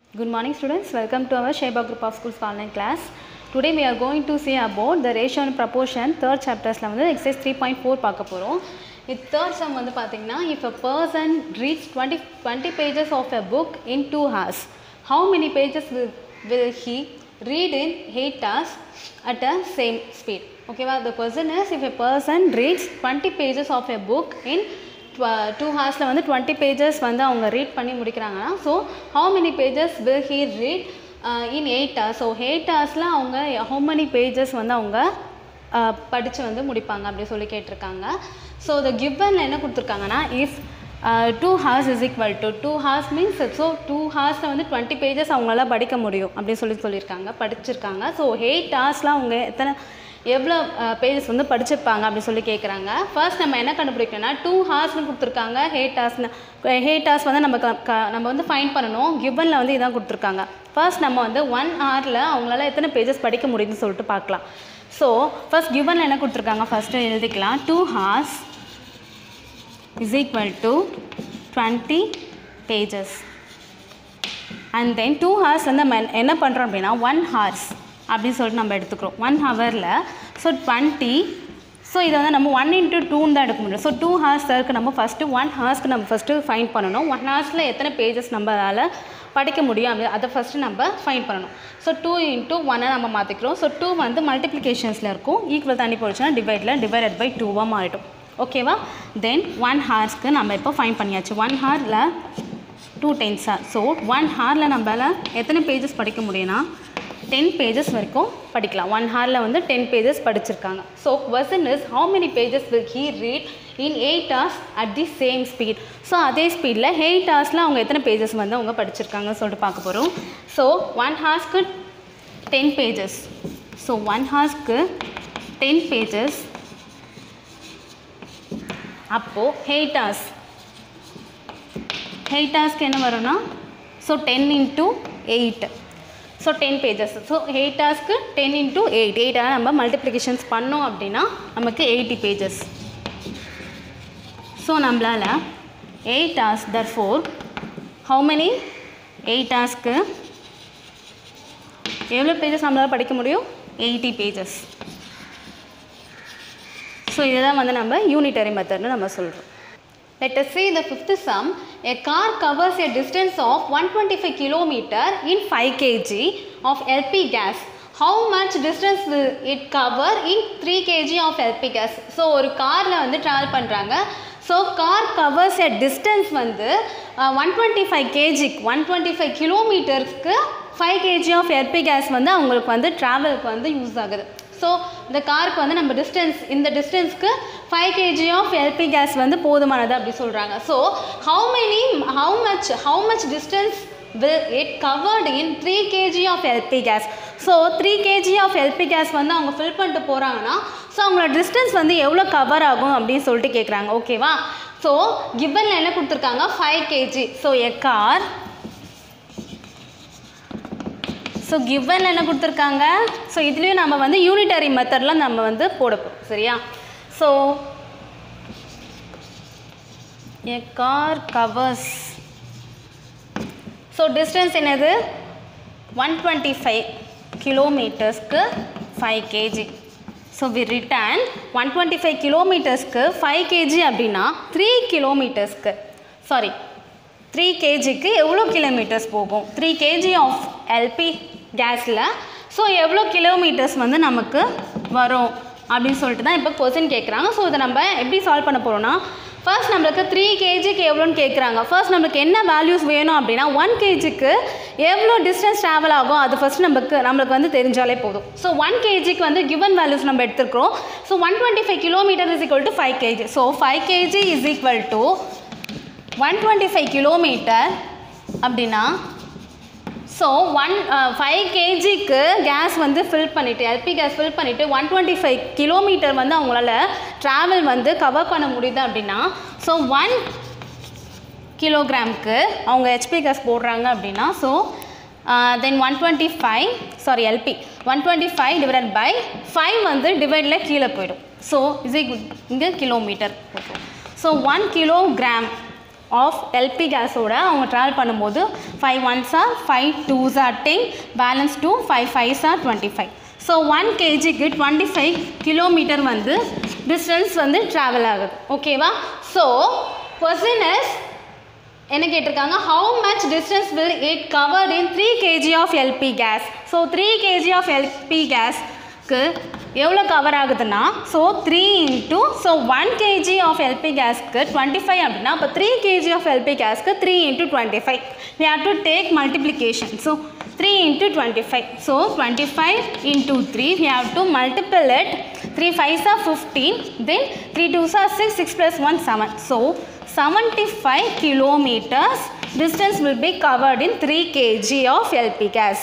Good morning students, welcome to our Sheba group of schools online class. Today we are going to see about the ratio and proportion third chaptersல வந்து exercise 3.4 பார்க்க போகிறோம் இது third sum வந்து பார்த்தீங்கன்னா if a person reads 20 20 pages of a book in 2 hours how many pages will, will he read in 8 hours at a same speed ஓகேவா the question is if a person reads 20 pages of a book in two ஹார்ஸில் வந்து twenty pages வந்து அவங்க read பண்ணி முடிக்கிறாங்கன்னா so how many pages will he read in eight hours so eight ஹவர்ஸில் அவங்க how many pages வந்து அவங்க படித்து வந்து முடிப்பாங்க அப்படி சொல்லி கேட்டிருக்காங்க ஸோ த கிவனில் என்ன கொடுத்துருக்காங்கன்னா if two hours is equal to two hours means so two ஹார்ஸில் வந்து டுவெண்ட்டி பேஜஸ் அவங்களால படிக்க முடியும் அப்படின்னு சொல்லி சொல்லியிருக்காங்க படிச்சிருக்காங்க ஸோ எயிட் ஹார்ஸில் அவங்க எத்தனை எவ்வளோ பேஜஸ் வந்து படிச்சிருப்பாங்க அப்படின்னு சொல்லி கேட்குறாங்க ஃபர்ஸ்ட் நம்ம என்ன கண்டுபிடிக்கணும்னா டூ ஹார்ஸ்னு கொடுத்துருக்காங்க ஹேட் ஹார்ஸ்னு ஹேட் ஹார்ஸ் வந்து நம்ம க க- நம்ம வந்து ஃபைன் பண்ணணும் கிவனில் வந்து இதான் கொடுத்துருக்காங்க ஃபர்ஸ்ட் நம்ம வந்து ஒன் ஹவரில் அவங்களால எத்தனை பேஜஸ் படிக்க முடியுதுன்னு சொல்லிட்டு பார்க்கலாம் ஸோ ஃபர்ஸ்ட் கிவனில் என்ன கொடுத்துருக்காங்க ஃபஸ்ட்டு எழுதிக்கலாம் two hours is equal to twenty pages and then two hours வந்து நம்ம என்ன பண்ணுறோம் அப்படின்னா ஒன் ஹார்ஸ் அப்படின்னு சொல்லிட்டு நம்ம எடுத்துக்கிறோம் ஒன் ஹவரில் ஸோ டுவெண்ட்டி ஸோ இதை வந்து நம்ம ஒன் இன்ட்டு டூன்னு தான் எடுக்க முடியும் ஸோ டூ ஹார்ஸ் இருக்கு நம்ம ஃபஸ்ட்டு ஒன் ஹார்ஸ்க்கு நம்ம ஃபஸ்ட்டு ஃபைன் பண்ணணும் ஒன் ஹார்ஸில் எத்தனை பேஜஸ் நம்மளால் படிக்க முடியும் அப்படி அதை ஃபஸ்ட்டு நம்ம ஃபைன் பண்ணணும் ஸோ டூ இன்ட்டு ஒன்னை நம்ம மாற்றிக்கிறோம் ஸோ டூ வந்து மல்டிப்ளிகேஷன்ஸில் இருக்கும் ஈக்குவல் தண்ணி போச்சுன்னா டிவைடில் டிவைடட் பை டூவாக மாறிடும் ஓகேவா தென் ஒன் ஹார்ஸ்க்கு நம்ம இப்போ ஃபைன் பண்ணியாச்சு ஒன் ஹாரில் டூ டென்ஸாக ஸோ ஒன் ஹாரில் நம்மளால் எத்தனை பேஜஸ் படிக்க முடியும்னா டென் பேஜஸ் வரைக்கும் படிக்கலாம் ஒன் ஹாரில் வந்து டென் பேஜஸ் படிச்சிருக்காங்க so question is how many pages will he read in eight hours at the same speed so அதே ஸ்பீடில் எயிட் ஹவர்ஸில் அவங்க எத்தனை பேஜஸ் வந்து அவங்க படிச்சிருக்காங்கன்னு சொல்லிட்டு பார்க்க போகிறோம் ஸோ ஒன் ஹார்ஸ்க்கு டென் பேஜஸ் ஸோ ஒன் ஹார்ஸ்க்கு டென் பேஜஸ் அப்போது எயிட் ஹவர்ஸ் எயிட் ஹவர்ஸ்க்கு என்ன வரும்னா so ten into eight so ten pages so eight ஹவர்ஸ்க்கு ten into eight eight hour நம்ம மல்டிப்ளிகேஷன்ஸ் பண்ணோம் அப்படின்னா நமக்கு எயிட்டி பேஜஸ் ஸோ நம்மளால் eight hours therefore how many eight ஹவர்ஸ்க்கு எவ்வளோ பேஜஸ் நம்மளால் படிக்க முடியும் எயிட்டி பேஜஸ் ஸோ இதுதான் வந்து நம்ம யூனிட்டரி மெத்தட்னு நம்ம சொல்கிறோம் Let us see the fifth sum. A car covers a distance of 125 km in 5 kg of LP gas. How much distance will it cover in 3 kg of LP gas? So ஒரு காரில் வந்து travel பண்ணுறாங்க so car covers a distance வந்து one twenty five கேஜிக்கு one twenty five கிலோமீட்டர்ஸ்க்கு five KG of LP gas வந்து அவங்களுக்கு வந்து ட்ராவலுக்கு வந்து யூஸ் ஆகுது ஸோ இந்த காருக்கு வந்து நம்ம டிஸ்டன்ஸ் இந்த டிஸ்டன்ஸ்க்கு five KG of LP gas வந்து போதுமானது அப்படி சொல்கிறாங்க so how many how much how much distance will it covered in three KG of LP gas so three KG of LP gas வந்து அவங்க ஃபில் பண்ணிட்டு போகிறாங்கன்னா ஸோ அவங்களோட டிஸ்டன்ஸ் வந்து எவ்வளோ கவர் ஆகும் அப்படின்னு சொல்லிட்டு கேட்குறாங்க ஓகேவா ஸோ கிவனில் என்ன கொடுத்துருக்காங்க five KG so a car so கிவனில் என்ன கொடுத்துருக்காங்க ஸோ இதுலேயும் நம்ம வந்து யூனிட்டரி மெத்தடில் நம்ம வந்து போட போகிறோம் சரியா so a car covers so distance என்னது ஒன் டுவெண்ட்டி ஃபைவ் கிலோமீட்டர்ஸ்க்கு five KG so we return one twenty five கிலோமீட்டர்ஸ்க்கு ஃபைவ் கேஜி அப்படின்னா த்ரீ கிலோமீட்டர்ஸ்க்கு சாரி த்ரீ கேஜிக்கு எவ்வளோ கிலோமீட்டர்ஸ் போகும் த்ரீ கேஜி ஆஃப் எல்பி கேஸில் ஸோ எவ்வளோ கிலோமீட்டர்ஸ் வந்து நமக்கு வரும் அப்படின்னு சொல்லிட்டு தான் இப்போ கொஸ்டின் கேட்குறாங்க ஸோ இதை நம்ம எப்படி சால்வ் பண்ண போகிறோம்னா ஃபர்ஸ்ட் நம்மளுக்கு த்ரீ கேஜிக்கு எவ்வளோன்னு கேட்குறாங்க ஃபர்ஸ்ட் நம்மளுக்கு என்ன வேல்யூஸ் வேணும் அப்படின்னா ஒன் கேஜிக்கு எவ்வளோ டிஸ்டன்ஸ் ட்ராவல் ஆகும் அது ஃபர்ஸ்ட் நமக்கு நம்மளுக்கு வந்து தெரிஞ்சாலே போதும் ஸோ ஒன் கேஜிக்கு வந்து கிவன் வேல்யூஸ் நம்ம எடுத்துருக்கிறோம் so one twenty five kilometre is equal to five KG so five KG is equal to one twenty five kilometre அப்படின்னா ஸோ ஒன் ஃபைவ் கேஜிக்கு கேஸ் வந்து ஃபில் பண்ணிவிட்டு எல்பி கேஸ் ஃபில் பண்ணிவிட்டு one twenty five kilometre வந்து அவங்களால travel வந்து cover பண்ண முடியுது அப்படின்னா ஸோ ஒன் கிலோகிராமுக்கு அவங்க ஹெச்பி கேஸ் போடுறாங்க அப்படின்னா so then one twenty five sorry LP one twenty five divide by five வந்து டிவைடில் கீழே போயிடும் ஸோ இஸ் இங்கே kilometre okay so one kilogram of LP கேஸோட அவங்க ட்ராவல் பண்ணும்போது five ones are five twos are ten balance two five fives are twenty five so one கேஜிக்கு twenty five kilometre வந்து டிஸ்டன்ஸ் வந்து ட்ராவல் ஆகுது ஓகேவா so question is என்ன கேட்டிருக்காங்க how much distance will it covered in three KG of LP gas so three KG of LP கேஸ்க்கு எவ்வளோ cover ஆகுதுன்னா so three into so one KG of LP கேஸ்க்கு twenty five அப்படின்னா அப்போ three KG of LP கேஸ்க்கு three into twenty five we have to take multiplication so three into twenty five so twenty five into three we have to multiple it three fives are fifteen then three twos are six six plus one seven so 75 kilometers distance will be covered in 3 kg of LP gas.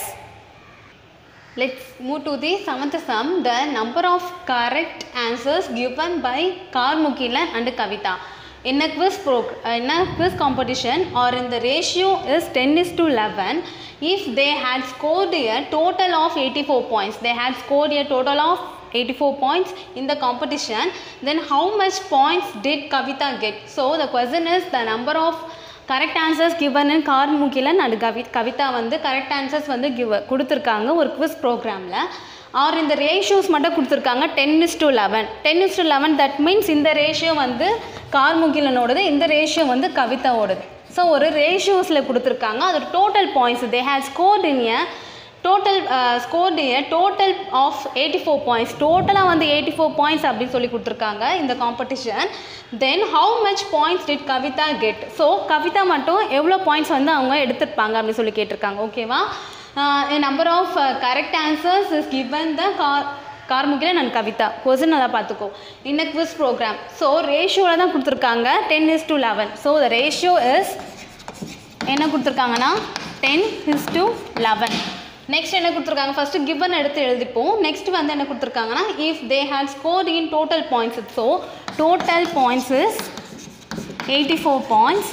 Let's move to the seventh sum. The number of correct answers given by Karmukilan and Kavita in a quiz prog- uh, in a quiz competition or in the ratio is 10 is to 11 if they had scored a total of 84 points they had scored a total of 84 points in the competition then how much points did kavita get so the question is the number of correct answers given in Karmugilan and Kavi Kavitha வந்து correct answers வந்து give கொடுத்துருக்காங்க ஒரு quiz ப்ரோக்ராமில் R இந்த ratios மட்டும் கொடுத்துருக்காங்க ten is to eleven ten is to eleven that means இந்த ratio வந்து கார்முகிலனோடது இந்த ரேஷியோ வந்து கவிதாவோடது ஸோ ஒரு ரேஷியோஸில் கொடுத்துருக்காங்க அதோட total points they had scored in a total scored total of eighty four points டோட்டலாக வந்து எயிட்டி ஃபோர் பாயிண்ட்ஸ் அப்படின்னு சொல்லி கொடுத்துருக்காங்க இந்த competition then how much points did Kavitha get so Kavitha மட்டும் எவ்வளோ பாயிண்ட்ஸ் வந்து அவங்க எடுத்திருப்பாங்க அப்படின்னு சொல்லி கேட்டிருக்காங்க ஓகேவா number of correct answers is given the கார் கார்முகிலன் அண்ட் கவிதா கொஸ்டின் நல்லா பார்த்துக்கோ இந்த குவிஸ் ப்ரோக்ராம் ஸோ ரேஷியோவில் தான் கொடுத்துருக்காங்க ten is to eleven so the ratio is என்ன கொடுத்துருக்காங்கன்னா ten is to eleven next என்ன கொடுத்துருக்காங்க ஃபஸ்ட்டு கிவன் எடுத்து எழுதிப்போம் நெக்ஸ்ட் வந்து என்ன கொடுத்துருக்காங்கன்னா if they had scored in total points so total points is eighty four points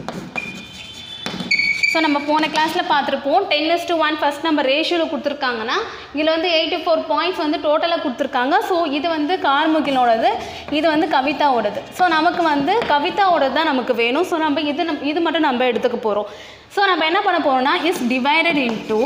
so நம்ம போன கிளாஸில் பார்த்துருப்போம் ten is to one first நம்ம ரேஷியோவில் கொடுத்துருக்காங்கன்னா இதில் வந்து எயிட்டி ஃபோர் பாயிண்ட்ஸ் வந்து டோட்டலாக கொடுத்துருக்காங்க ஸோ இது வந்து கார்முகிலோடது இது வந்து கவிதாவோடது ஸோ நமக்கு வந்து கவிதாவோடது தான் நமக்கு வேணும் ஸோ நம்ம இது நம் இது மட்டும் நம்ம எடுத்துக்க போகிறோம் ஸோ நம்ம என்ன பண்ண போகிறோம்னா இஸ் டிவைடட் இன்டூ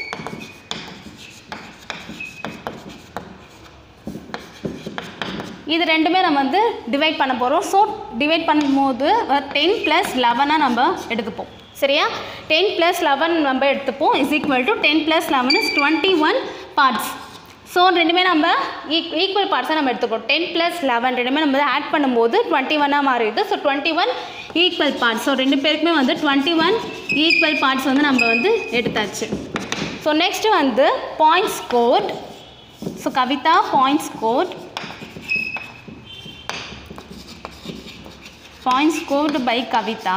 இது ரெண்டுமே நம்ம வந்து டிவைட் பண்ண போகிறோம் ஸோ டிவைட் பண்ணும்போது டென் ப்ளஸ் லெவனாக நம்ம எடுத்துப்போம் சரியா டென் ப்ளஸ் லெவன் நம்ம எடுத்துப்போம் is equal to ten plus eleven is twenty one parts so ரெண்டுமே நம்ம ஈக் ஈக்குவல் பார்ட்ஸாக நம்ம எடுத்துக்கோம் டென் ப்ளஸ் லெவன் ரெண்டுமே நம்ம ஆட் பண்ணும்போது டுவெண்ட்டி ஒன்னாக மாறிடுது so twenty one equal parts so ரெண்டு பேருக்குமே வந்து டுவெண்ட்டி ஒன் ஈக்குவல் பார்ட்ஸ் வந்து நம்ம வந்து எடுத்தாச்சு ஸோ நெக்ஸ்ட்டு வந்து points got so Kavitha points got points scored by Kavitha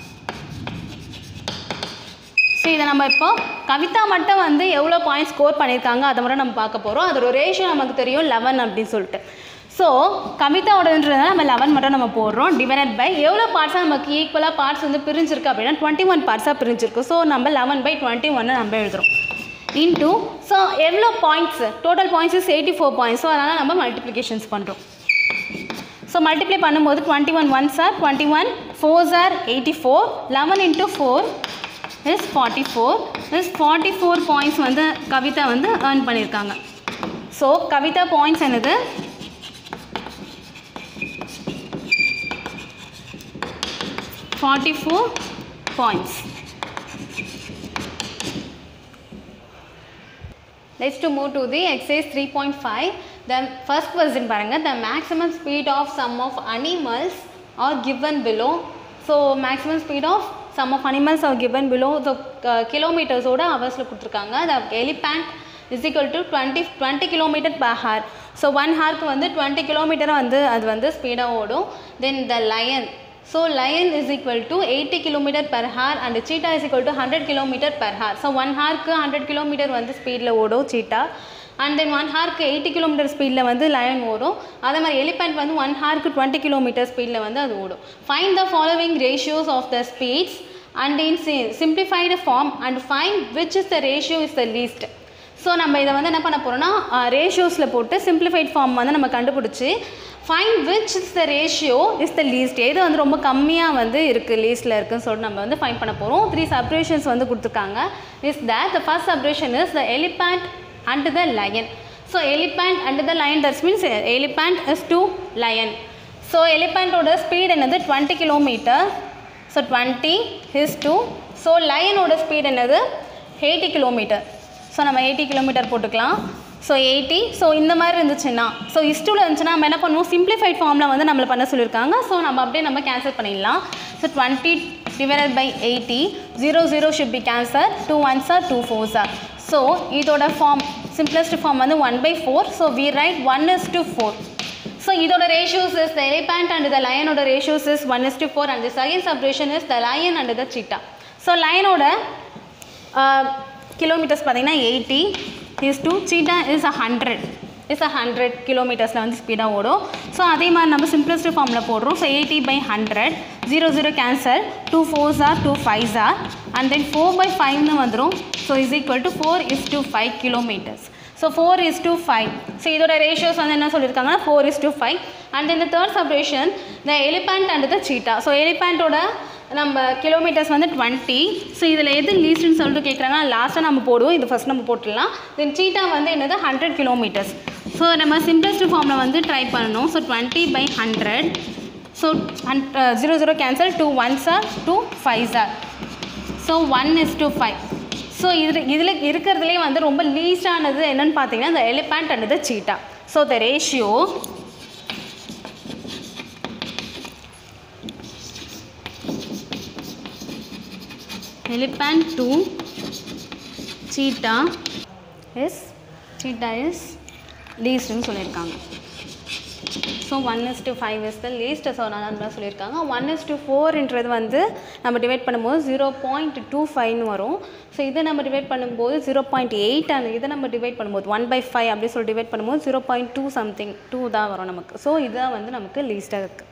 so இதை நம்ம இப்போ கவிதா மட்டும் வந்து எவ்வளோ பாயிண்ட் ஸ்கோர் பண்ணியிருக்காங்க அதை மட்டும் நம்ம பார்க்க போகிறோம் அதோட ரேஷியோ நமக்கு தெரியும் லெவன் அப்படின்னு சொல்லிட்டு ஸோ கவிதாவோடன்றதுனால நம்ம லெவன் மட்டும் நம்ம போடுறோம் டிவைடட் பை எவ்வளோ பார்ட்ஸாக நமக்கு ஈக்குவலாக பார்ட்ஸ் வந்து பிரிஞ்சிருக்கு அப்படின்னா டுவெண்ட்டி ஒன் பார்ட்ஸாக பிரிஞ்சிருக்கு ஸோ நம்ம லெவன் பை டுவெண்ட்டி ஒன்னு நம்ம எழுதுகிறோம் இன்டூ ஸோ எவ்வளோ points total points is eighty four points so அதனால் நம்ம மல்டிப்ளிகேஷன்ஸ் பண்ணுறோம் ஸோ மல்டிப்ளை பண்ணும்போது twenty one one sir twenty one four sir eighty four eleven into four is forty four is forty four points வந்து கவிதா வந்து earn பண்ணியிருக்காங்க so Kavitha points என்னது forty four points Let's to move to the exercise 3.5. The first question பாருங்க the maximum speed of some of animals are given below. So maximum speed of some of animals are given below the uh, kilometers ஓட ஹவர்ஸில் கொடுத்துருக்காங்க the elephant is equal to 20 20 kilometer per hour. So one ஹார்க்கு வந்து twenty kilometre வந்து அது வந்து ஸ்பீடாக ஓடும் then the lion so lion is equal to eighty kilometre per hour and cheetah is equal to hundred kilometre per hour so one ஹார்க்கு hundred kilometre வந்து ஸ்பீடில் ஓடும் சீட்டா அண்ட் தென் ஒன் ஹார்க்கு எயிட்டி கிலோமீட்டர் ஸ்பீடில் வந்து line ஓடும் அதே மாதிரி எலிஃபென்ட் வந்து ஒன் ஹார்க்கு டுவெண்ட்டி கிலோமீட்டர் ஸ்பீடில் வந்து அது ஓடும் find the following ratios of the speeds and in simplified form and find which is the ratio is the least so நம்ம இதை வந்து என்ன பண்ண போகிறோம்னா ரேஷியோஸில் போட்டு சிம்பிளிஃபைட் ஃபார்ம் வந்து நம்ம கண்டுபிடிச்சி find which is the ratio is the least எது வந்து ரொம்ப கம்மியாக வந்து இருக்குது லீஸ்ட்டில் இருக்குன்னு சொல்லிட்டு நம்ம வந்து ஃபைன் பண்ண போகிறோம் த்ரீ சப்ரேஷன்ஸ் வந்து கொடுத்துருக்காங்க is that the first separation is the elephant and the lion so elephant and the lion that means elephant is to lion so எலிஃபண்ட்டோட ஸ்பீட் என்னது twenty kilometre so twenty is to so லயனோட speed என்னது eighty kilometre so நம்ம eighty kilometre போட்டுக்கலாம் so eighty so இந்த மாதிரி இருந்துச்சுன்னா so இஸ்டூவில் இருந்துச்சுன்னா நம்ம என்ன பண்ணுவோம் சிம்பிளிஃபைட் ஃபார்மில் வந்து நம்மளை பண்ண சொல்லியிருக்காங்க ஸோ நம்ம அப்படியே நம்ம கேன்சல் பண்ணிடலாம் so twenty divided by eighty zero zero should be cancel two ones are two fours are so இதோட ஃபார்ம் சிம்பிளஸ்ட் ஃபார்ம் வந்து one by four so we write one is to four so இதோட ratios is the elephant and the லயனோட ratios is one is to four and the second separation is the lion and the cheetah so லயனோட kilometres பார்த்தீங்கன்னா eighty is to cheetah is a hundred is a hundred கிலோமீட்டர்ஸில் வந்து ஸ்பீடாக ஓடும் so அதே மாதிரி நம்ம சிம்பிளஸ்ட் ஃபார்மில் போடுறோம் so eighty by hundred zero zero cancel two fours are two fives are and then four by ஃபைவ்னு வந்துடும் so is equal to four is to five kilometres so four is to five so இதோட ratios வந்து என்ன சொல்லியிருக்காங்கன்னா four is to five and இந்த third separation the elephant and the cheetah so எலிபேண்ட்டோட நம்ம kilometres வந்து டுவெண்ட்டி ஸோ இதில் எது லீஸ்ட்னு சொல்லிட்டு கேட்குறாங்கன்னா லாஸ்ட்டாக நம்ம போடுவோம் இது ஃபஸ்ட் நம்ம போட்டுடலாம் தென் சீட்டா வந்து என்னது ஹண்ட்ரட் கிலோமீட்டர்ஸ் ஸோ நம்ம சிம்பிளஸ்ட் ஃபார்மில் வந்து ட்ரை பண்ணணும் so twenty by hundred so ஹண்ட் zero zero cancel two ones are two fives are so one is to five so இதில் இதில் இருக்கிறதுலே வந்து ரொம்ப லீஸ்டானது என்னன்னு பார்த்தீங்கன்னா இந்த elephant and the cheetah so the ratio elephant to cheetah is cheetah is leastன்னு சொல்லியிருக்காங்க so one is to five is the least so நான் அந்த மாதிரி சொல்லியிருக்காங்க ஒன் இஸ் டு ஃபோர்ன்றது வந்து நம்ம டிவைட் பண்ணும்போது ஜீரோ பாயிண்ட் டூ ஃபைவ்னு வரும் ஸோ இதை நம்ம டிவைட் பண்ணும்போது ஜீரோ பாயிண்ட் எயிட் அந்த இதை நம்ம டிவைட் பண்ணும்போது ஒன் பை ஃபைவ் அப்படி சொல்லி டிவைட் பண்ணும்போது zero point two something two தான் வரும் நமக்கு ஸோ இதுதான் வந்து நமக்கு லீஸ்ட்டாக இருக்குது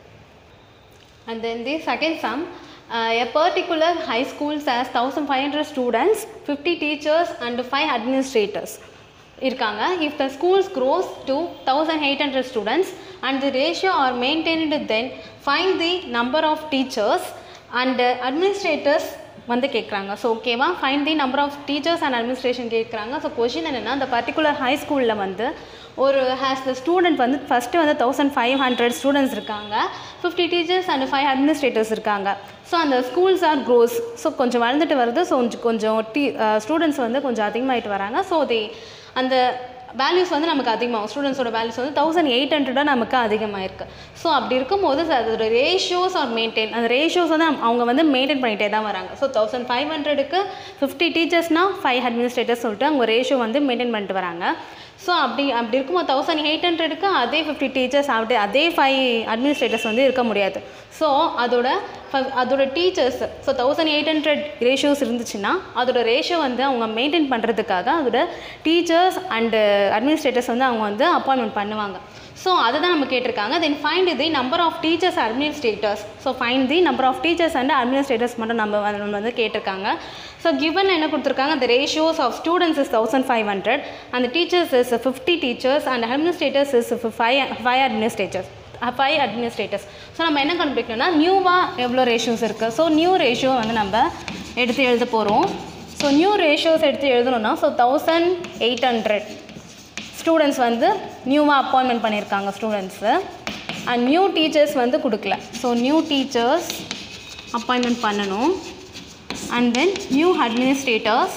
And then the second sum, uh, a particular high school has 1500 students, 50 teachers and 5 administrators. இருக்காங்க if the schools grows to 1800 students and the ratio are maintained then find the number of teachers and uh, administrators வந்து கேட்குறாங்க so ஓகேவா find the number of teachers and administration கேட்குறாங்க so question என்னென்னா அந்த particular high ஸ்கூலில் வந்து ஒரு has the student வந்து ஃபஸ்ட்டு வந்து தௌசண்ட் ஃபைவ் ஹண்ட்ரட் ஸ்டூடெண்ட்ஸ் இருக்காங்க fifty teachers and five administrators இருக்காங்க ஸோ அந்த ஸ்கூல்ஸ் ஆர் க்ரோஸ் ஸோ கொஞ்சம் வளர்ந்துட்டு வருது ஸோ கொஞ்சம் கொஞ்சம் டீ ஸ்டூடெண்ட்ஸ் வந்து கொஞ்சம் அதிகமாகிட்டு வராங்க ஸோ தே அந்த வேல்யூஸ் வந்து நமக்கு அதிகமாகும் ஸ்டூடெண்ட்ஸோட வேல்யூஸ் வந்து தௌசண்ட் எயிட் ஹண்ட்ரடாக நமக்கு அதிகமாயிருக்கு ஸோ அப்படி இருக்கும்போது அதோட ரேஷியோஸ் ஆர் மெயின்டைன் அந்த ரேஷியோஸ் வந்து அவங்க வந்து மெயின்டைன் பண்ணிகிட்டே தான் வராங்க ஸோ தௌசண்ட் ஃபைவ் ஹண்ட்ரடுக்கு ஃபிஃப்டி டீச்சர்ஸ்னால் ஃபைவ் அட்மினிஸ்ட்ரேட்டர்ஸ் சொல்லிட்டு அவங்க ரேஷியோ வந்து மெயின்டைன் பண்ணிட்டு வராங்க ஸோ அப்படி அப்படி இருக்கும்போது தௌசண்ட் எயிட் ஹண்ட்ரடுக்கு அதே ஃபிஃப்டி டீச்சர்ஸ் அப்படி அதே ஃபைவ் அட்மினிஸ்ட்ரேட்டர்ஸ் வந்து இருக்க முடியாது ஸோ அதோட ஃப- அதோட teachers so thousand eight hundred ratios இருந்துச்சுன்னா அதோட ரேஷியோ வந்து அவங்க மெயின்டைன் பண்ணுறதுக்காக அதோட டீச்சர்ஸ் அண்டு அட்மினிஸ்ட்ரேட்டர்ஸ் வந்து அவங்க வந்து அப்பாயின்மெண்ட் பண்ணுவாங்க ஸோ அதை தான் நம்ம கேட்டிருக்காங்க then find the number of teachers administrators so find the number of teachers and administrators மட்டும் நம்ம வந்து- நம்ம வந்து கேட்டிருக்காங்க ஸோ கிவன் என்ன கொடுத்துருக்காங்க the ratios of students is thousand five hundred அந்த teachers is fifty teachers and administrators is five five administrators five administrators so நம்ம என்ன கண்டுபிடிக்கணும்னா நியூவாக எவ்வளோ ரேஷியோஸ் இருக்குது ஸோ நியூ ரேஷியோ வந்து நம்ம எடுத்து எழுத போகிறோம் ஸோ நியூ ரேஷியோஸ் எடுத்து எழுதணும்னா so thousand eight hundred students வந்து நியூவாக அப்பாயின்மெண்ட் பண்ணியிருக்காங்க ஸ்டூடெண்ட்ஸு அண்ட் நியூ டீச்சர்ஸ் வந்து கொடுக்கல ஸோ நியூ டீச்சர்ஸ் அப்பாயின்மெண்ட் பண்ணணும் and then new administrators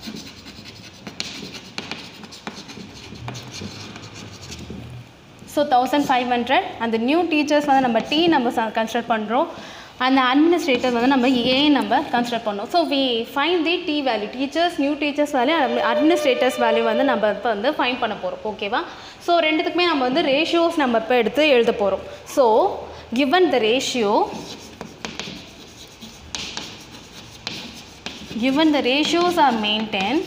so thousand five hundred அந்த நியூ டீச்சர்ஸ் வந்து நம்ம டி நம்ம கன்சிடர் பண்ணுறோம் அந்த அட்மினிஸ்ட்ரேட்டர் வந்து நம்ம ஏ நம்ம கன்சிடர் பண்ணோம் so we find the T value teachers new teachers value administrators value வந்து நம்ம இப்போ வந்து ஃபைன் பண்ண போகிறோம் ஓகேவா ஸோ ரெண்டுத்துக்குமே நம்ம வந்து ரேஷியோஸ் நம்ம இப்போ எடுத்து எழுத போகிறோம் so given the ratio given the ratios are maintained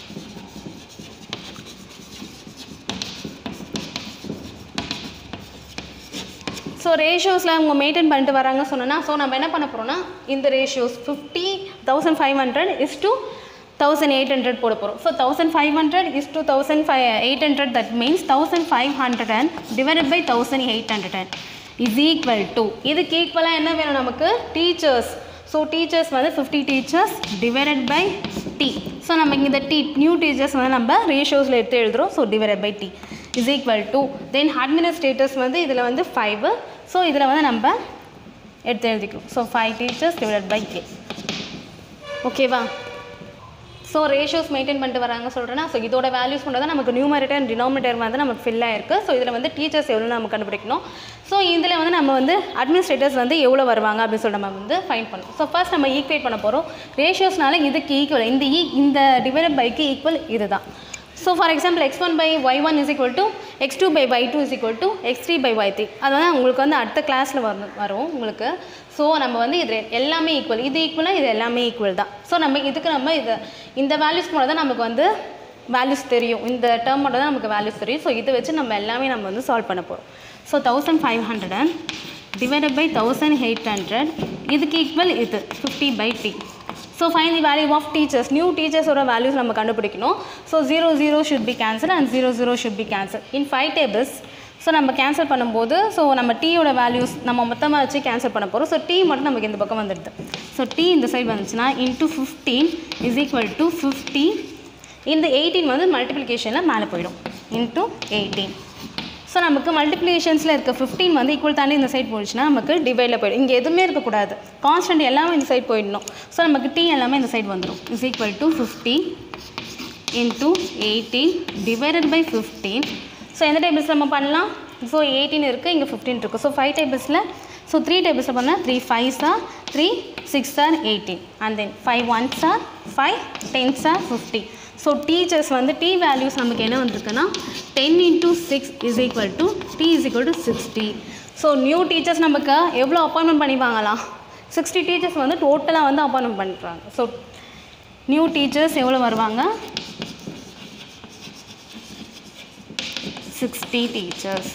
so ரேஷியோஸில் அவங்க மெயின்டைன் பண்ணிட்டு வராங்க சொன்னோன்னா ஸோ நம்ம என்ன பண்ண போகிறோம்னா இந்த ratios fifty thousand five hundred is to thousand eight hundred போட போகிறோம் so thousand five hundred is to thousand five eight hundred that means thousand five hundred and divided by thousand eight hundred and is equal to இதுக்கு ஈக்குவலாக என்ன வேணும் நமக்கு teachers so teachers வந்து fifty teachers divided by T so நம்ம இந்த D new teachers வந்து நம்ம ரேஷியோஸில் எடுத்து எழுதுகிறோம் so divided by T is equal to then administrators வந்து இதில் வந்து ஃபைவ் ஸோ இதில் வந்து நம்ம எடுத்து எழுதிக்கிறோம் so five teachers divided by K ஓகேவா ஸோ ரேஷியோஸ் மெயின்டைன் பண்ணிட்டு வராங்க சொல்கிறேன்னா ஸோ இதோட வேல்யூஸ் மட்டும் தான் நமக்கு நியூமரேட்டர் அண்ட் டினாமினேட்டர் வந்து நமக்கு ஃபில் ஆயிருக்கு ஸோ இதில் வந்து டீச்சர்ஸ் எவ்வளோ நம்ம கண்டுபிடிக்கணும் ஸோ இதில் வந்து நம்ம வந்து அட்மினிஸ்ட்ரேட்டர்ஸ் வந்து எவ்வளோ வருவாங்க அப்படின்னு சொல்லி நம்ம வந்து ஃபைன் பண்ணணும் ஸோ ஃபர்ஸ்ட் நம்ம ஈக்குவேட் பண்ண போகிறோம் ரேஷியோஸ்னால இதுக்கு ஈக்குவல் இந்த ஈ இந்த டிவைடட் பைக்கு ஈக்குவல் இதுதான் so for example X one by Y one is equal to X two by Y two is equal to X three by Y three அது வந்து உங்களுக்கு வந்து அடுத்த கிளாஸில் வரும் வரும் உங்களுக்கு ஸோ நம்ம வந்து இது எல்லாமே ஈக்குவல் இது ஈக்குவலாக இது எல்லாமே ஈக்குவல் தான் ஸோ நம்ம இதுக்கு நம்ம இது இந்த வேல்யூஸ் மூலம் தான் நமக்கு வந்து வேல்யூஸ் தெரியும் இந்த டேர்ம் மட்டும் தான் நமக்கு வேல்யூஸ் தெரியும் ஸோ இதை வச்சு நம்ம எல்லாமே நம்ம வந்து சால்வ் பண்ண போகிறோம் so thousand five hundred and divided by thousand eight hundred இதுக்கு ஈக்குவல் இது fifty by T so find the value of teachers new டீச்சர்ஸோட வேல்யூஸ் நம்ம கண்டுபிடிக்கணும் so zero zero should be cancel and zero zero should be cancel in five tables so நம்ம cancel பண்ணும்போது so நம்ம டீயோட values நம்ம மொத்தமாக வச்சு கேன்சல் பண்ண போகிறோம் ஸோ டீ மட்டும் நமக்கு இந்த பக்கம் வந்துடுது ஸோ டீ இந்த சைடு வந்துச்சுன்னா into fifteen is equal to fifty இந்த எயிட்டீன் வந்து மல்டிப்ளிகேஷனில் மேலே போயிடும் இன்ட்டு எயிட்டீன் ஸோ நமக்கு மல்டிப்ளிகேஷன்ஸில் இருக்க ஃபிஃப்டீன் வந்து ஈக்குவல் தாண்டி இந்த சைடு போயிடுச்சுன்னா நமக்கு டிவைடில் போயிடும் இங்கே எதுவுமே இருக்கக்கூடாது கான்ஸ்டன்ட் எல்லாமே இந்த சைடு போயிடணும் ஸோ நமக்கு டி எல்லாமே இந்த சைடு வந்துடும் is equal to fifty into eighteen divided by fifteen so எந்த டேபிள்ஸ் நம்ம பண்ணலாம் ஸோ எயிட்டீன் இருக்குது இங்கே ஃபிஃப்டீன் இருக்குது ஸோ ஃபைவ் டேபிள்ஸில் ஸோ த்ரீ டேபிள்ஸில் பண்ணால் three fives are three six are eighteen and then five ones are five tens are fifty so teachers வந்து டி வேல்யூஸ் நமக்கு என்ன வந்திருக்குன்னா ten into six is equal to T is equal to sixty so new teachers நமக்கு எவ்வளோ appointment பண்ணிப்பாங்களாம் sixty teachers வந்து டோட்டலாக வந்து appointment பண்ணுறாங்க ஸோ நியூ டீச்சர்ஸ் எவ்வளோ வருவாங்க சிக்ஸ்டி டீச்சர்ஸ்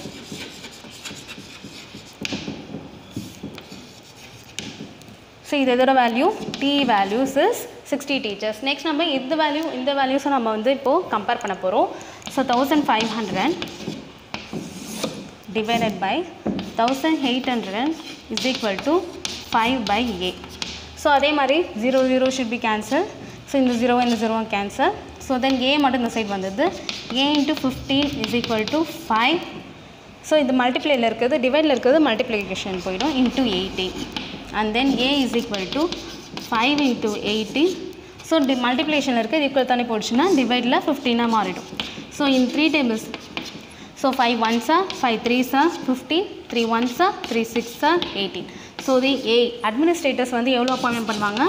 ஸோ இது எதோட value T values is sixty teachers next நம்ம இந்த வேல்யூ இந்த வேல்யூஸை நம்ம வந்து இப்போது கம்பேர் பண்ண போகிறோம் so thousand five hundred divided by 1800 is equal to 5 by a. So அதே மாதிரி zero zero should be cancel so இந்த ஜீரோ இந்த zero cancel so then A மட்டும் இந்த சைடு வந்தது A into fifteen is equal to five so இது மல்டிப்ளைல இருக்கிறது டிவைடில் இருக்கிறது மல்டிப்ளிகேஷன் போயிடும் into eighteen and then A is equal to five into eighteen so T மல்டிப்ளிகேஷனில் இருக்கிறது ஈக்குவல் தானே போயிடுச்சுன்னா டிவைடில் ஃபிஃப்டீனாக மாறிடும் so in three tables so five ஒன்ஸா ஃபைவ் த்ரீஸா ஃபிஃப்டீன் த்ரீ ஒன்ஸா த்ரீ சிக்ஸா eighteen so the A administrators வந்து எவ்வளோ அப்பாயின்மெண்ட் பண்ணுவாங்க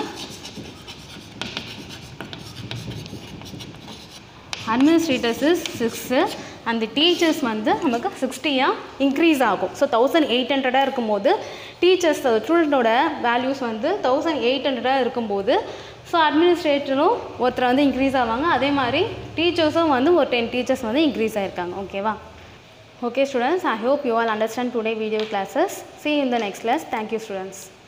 அட்மினிஸ்ட்ரேட்டர்ஸ் இஸ் சிக்ஸு அந்த டீச்சர்ஸ் வந்து நமக்கு சிக்ஸ்டியாக இன்க்ரீஸ் ஆகும் ஸோ தௌசண்ட் எயிட் ஹண்ட்ரடாக இருக்கும்போது டீச்சர்ஸ் ஸ்டூடெண்ட்டோட வேல்யூஸ் வந்து தௌசண்ட் எயிட் ஹண்ட்ரடாக இருக்கும்போது ஸோ அட்மினிஸ்ட்ரேட்டரும் ஒருத்தர் வந்து இன்க்ரீஸ் ஆவாங்க அதே மாதிரி டீச்சர்ஸும் வந்து ஒரு டென் டீச்சர்ஸ் வந்து இன்க்ரீஸ் ஆயிருக்காங்க ஓகேவா Okay students, I hope you all understand today video classes. See you in the next class. Thank you students.